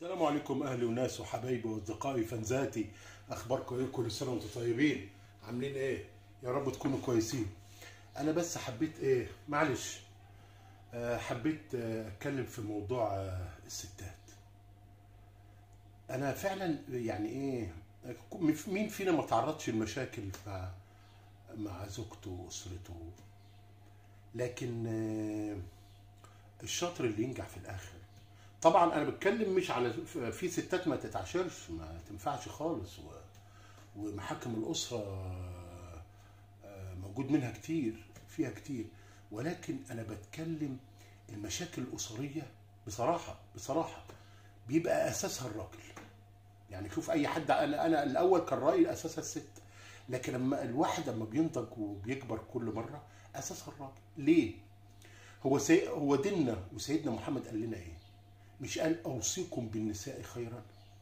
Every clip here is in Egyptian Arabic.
السلام عليكم اهلي وناس وحبايبي واصدقائي فانزاتي اخباركم ايه كل سنه وانتم طيبين عاملين ايه يا رب تكونوا كويسين انا بس حبيت ايه معلش آه، حبيت آه، اتكلم في موضوع آه، الستات انا فعلا يعني ايه مين فينا ما تعرضش لمشاكل مع مع زوجته واسرته لكن آه، الشاطر اللي ينجح في الاخر طبعا انا بتكلم مش على في ستات ما تتعاشرش ما تنفعش خالص و... ومحاكم الاسره آه، موجود منها كتير فيها كتير ولكن انا بتكلم المشاكل الاسريه بصراحه بصراحه بيبقى اساسها الراجل يعني شوف اي حد انا انا الاول كان رايي اساسها الست لكن لما الواحد لما بينضج وبيكبر كل مره اساسها الراجل ليه هو سي... هو ديننا وسيدنا محمد قال لنا ايه مش قال اوصيكم بالنساء خيرا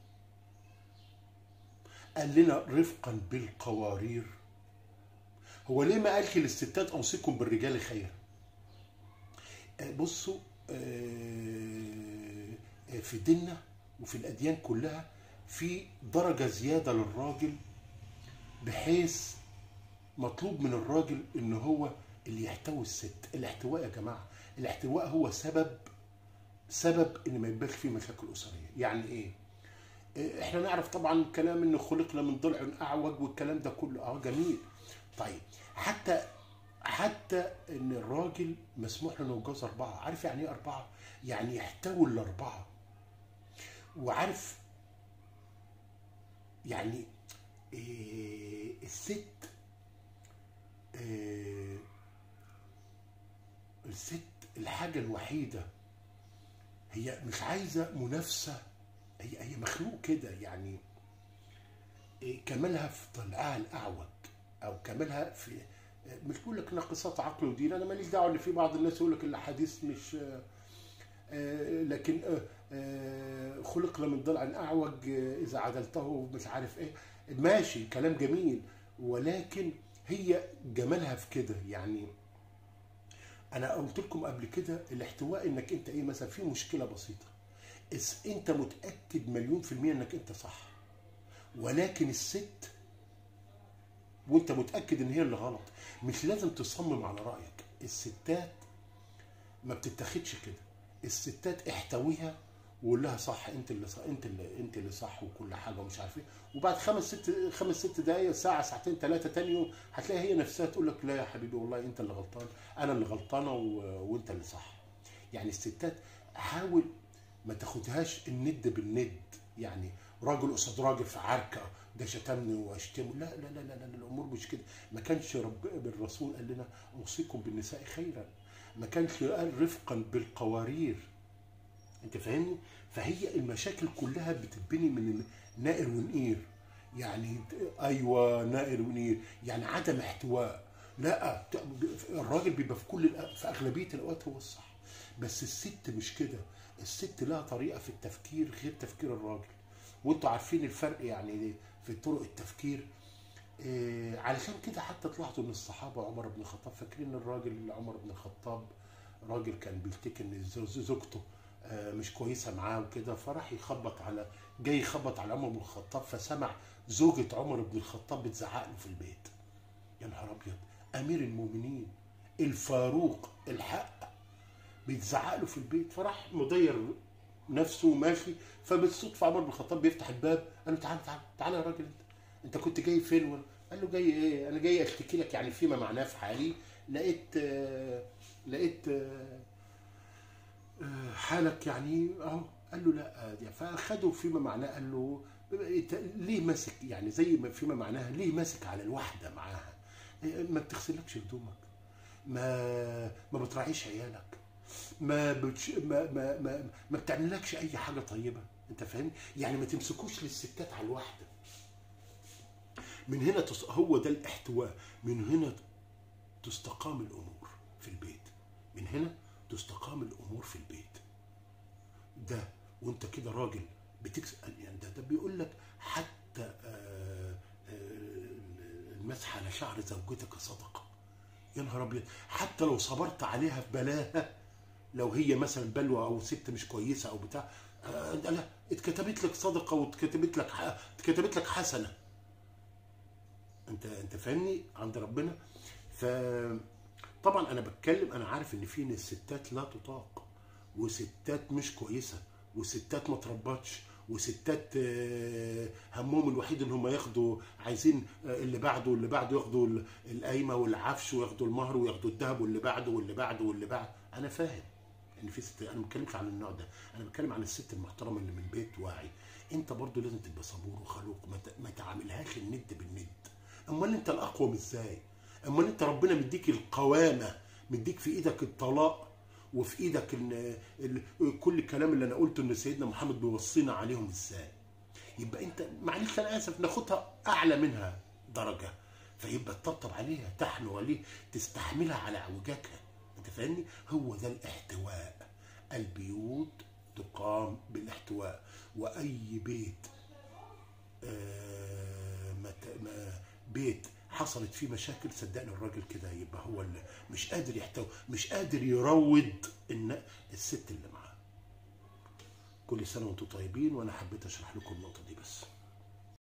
قال لنا رفقا بالقوارير هو ليه ما قالش للستات اوصيكم بالرجال خيرا آه، بصوا آه، آه، في ديننا وفي الاديان كلها في درجه زياده للراجل بحيث مطلوب من الراجل ان هو اللي يحتوي الست الاحتواء يا جماعه الاحتواء هو سبب سبب ان ما يبقاش فيه مشاكل اسريه يعني ايه إيه، احنا نعرف طبعا كلام ان خلقنا من ضلع اعوج والكلام ده كله اه جميل طيب حتى حتى ان الراجل مسموح له انه يتجوز اربعه عارف يعني ايه اربعه يعني يحتوي الاربعه وعارف يعني إيه الست إيه الست الحاجه الوحيده هي مش عايزه منافسه هي هي مخلوق كده يعني إيه كمالها في طلعها الاعوج او كمالها في مش بقول لك ناقصات عقل ودين انا ماليش دعوه ان في بعض الناس يقول لك الاحاديث مش آه، آه، لكن آه، آه، خلقنا من ضلع اعوج آه، اذا عدلته مش عارف ايه ماشي كلام جميل ولكن هي جمالها في كده يعني انا قلت لكم قبل كده الاحتواء انك انت ايه مثلا في مشكله بسيطه اس انت متاكد مليون في الميه انك انت صح ولكن الست وانت متاكد ان هي اللي غلط مش لازم تصمم على رايك الستات ما بتتاخدش كده الستات احتويها وقول لها صح انت اللي صح انت اللي انت اللي صح وكل حاجه ومش عارف ايه وبعد خمس ست خمس ست دقائق ساعه ساعتين ثلاثه تاني يوم هتلاقي هي نفسها تقول لك لا يا حبيبي والله انت اللي غلطان انا اللي غلطانه و... وانت اللي صح يعني الستات حاول ما تاخدهاش الند بالند يعني راجل قصاد راجل في عركه ده شتمني واشتمه لا لا لا لا, لا, لا الامور مش كده ما كانش رب الرسول قال لنا اوصيكم بالنساء خيرا ما كانش قال رفقا بالقوارير انت فاهمني فهي المشاكل كلها بتتبني من نائر ونقير يعني ايوه نائر ونقير يعني عدم احتواء لا الراجل بيبقى في كل الأ- في اغلبيه الاوقات هو الصح بس الست مش كده الست لها طريقه في التفكير غير تفكير الراجل وانتوا عارفين الفرق يعني في طرق التفكير إيه علشان كده حتى تلاحظوا ان الصحابه عمر بن الخطاب فاكرين الراجل عمر بن الخطاب راجل كان بيشتكي ان زو- زوجته آه، مش كويسه معاه وكده فراح يخبط على جاي يخبط على عمر بن الخطاب فسمع زوجة عمر بن الخطاب بتزعق له في البيت يا نهار ابيض امير المؤمنين الفاروق الحق بيتزعق له في البيت فراح مضير نفسه وماشي فبالصدفه عمر بن الخطاب بيفتح الباب قال له تعالى تعالى تعالى يا راجل انت انت كنت جاي فين ولا قال له جاي ايه انا جاي اشتكي لك يعني فيما معناه في حالي لقيت آه، لقيت آه، آه، حالك يعني اهو قال له لا دي فاخده فيما معناه قال له إنت ليه ماسك يعني زي ما فيما معناها ليه ماسك على الواحده معاها إيه، ما بتغسلكش هدومك ما ما بتراعيش عيالك ما بتش... ما ما ما, ما بتعملكش اي حاجه طيبه انت فاهم يعني ما تمسكوش للستات على الواحده من هنا تص... هو ده الاحتواء من هنا تستقام الامور في البيت من هنا تستقام الامور في البيت ده وانت كده راجل بتكسب يعني ده, ده بيقول لك حتى آه، آه، المسح على شعر زوجتك صدقه يا نهار ابيض حتى لو صبرت عليها في بلاها لو هي مثلا بلوى او ست مش كويسه او بتاع آه، لا اتكتبت لك صدقه واتكتبت لك ح- اتكتبت لك حسنه انت انت فاهمني عند ربنا ف طبعا انا بتكلم انا عارف ان في ناس ستات لا تطاق وستات مش كويسه وستات ما تربتش وستات آه، همهم الوحيد ان هم ياخدوا عايزين آه، اللي بعده واللي بعده ياخدوا ال- القايمه والعفش وياخدوا المهر وياخدوا الذهب واللي بعده واللي بعده واللي بعده انا فاهم ان في ست انا ما بتكلمش عن النوع ده انا بتكلم عن الست المحترمه اللي من بيت واعي انت برضو لازم تبقى صبور وخلوق ما ت- ما تعاملهاش الند بالند امال انت الاقوم ازاي امال انت ربنا مديك القوامه مديك في ايدك الطلاق وفي ايدك ال ال كل الكلام اللي انا قلته ان سيدنا محمد بيوصينا عليهم ازاي يبقى انت معلش انا اسف ناخدها اعلى منها درجه فيبقى تطبطب عليها تحنو عليه تستحملها على اعوجاجها انت فاهمني هو ده الاحتواء البيوت تقام بالاحتواء واي بيت آه، ما ت- ما بيت حصلت فيه مشاكل صدقني الراجل كده يبقى هو اللي مش قادر يحتوي مش قادر يروض الن- الست اللي معاه كل سنه وانتم طيبين وانا حبيت اشرح لكم النقطه دي بس